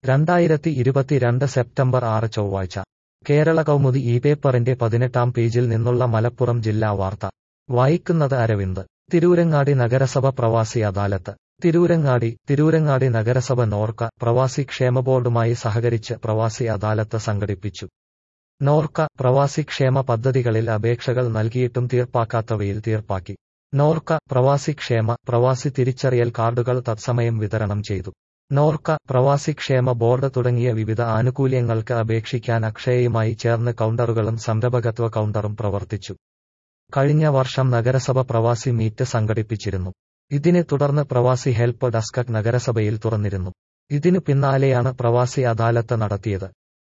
രണ്ടായിരത്തി ഇരുപത്തിരണ്ട് സെപ്റ്റംബർ ആറ് ചൊവ്വാഴ്ച കേരള കൗമുദി ഈ പേപ്പറിന്റെ പതിനെട്ടാം പേജിൽ നിന്നുള്ള മലപ്പുറം ജില്ലാ വാർത്ത വായിക്കുന്നത് അരവിന്ദ് തിരൂരങ്ങാടി നഗരസഭ പ്രവാസി അദാലത്ത് തിരൂരങ്ങാടി തിരൂരങ്ങാടി നഗരസഭ നോർക്ക പ്രവാസി ക്ഷേമ ബോർഡുമായി സഹകരിച്ച് പ്രവാസി അദാലത്ത് സംഘടിപ്പിച്ചു നോർക്ക പ്രവാസി ക്ഷേമ പദ്ധതികളിൽ അപേക്ഷകൾ നൽകിയിട്ടും തീർപ്പാക്കാത്തവയിൽ തീർപ്പാക്കി നോർക്ക പ്രവാസി ക്ഷേമ പ്രവാസി തിരിച്ചറിയൽ കാർഡുകൾ തത്സമയം വിതരണം ചെയ്തു നോർക്ക പ്രവാസി ക്ഷേമ ബോർഡ് തുടങ്ങിയ വിവിധ ആനുകൂല്യങ്ങൾക്ക് അപേക്ഷിക്കാൻ അക്ഷയയുമായി ചേർന്ന് കൗണ്ടറുകളും സംരംഭകത്വ കൗണ്ടറും പ്രവർത്തിച്ചു കഴിഞ്ഞ വർഷം നഗരസഭ പ്രവാസി മീറ്റ് സംഘടിപ്പിച്ചിരുന്നു ഇതിനെ തുടർന്ന് പ്രവാസി ഹെൽപ്പ് ഡെസ്ക് നഗരസഭയിൽ തുറന്നിരുന്നു ഇതിനു പിന്നാലെയാണ് പ്രവാസി അദാലത്ത് നടത്തിയത്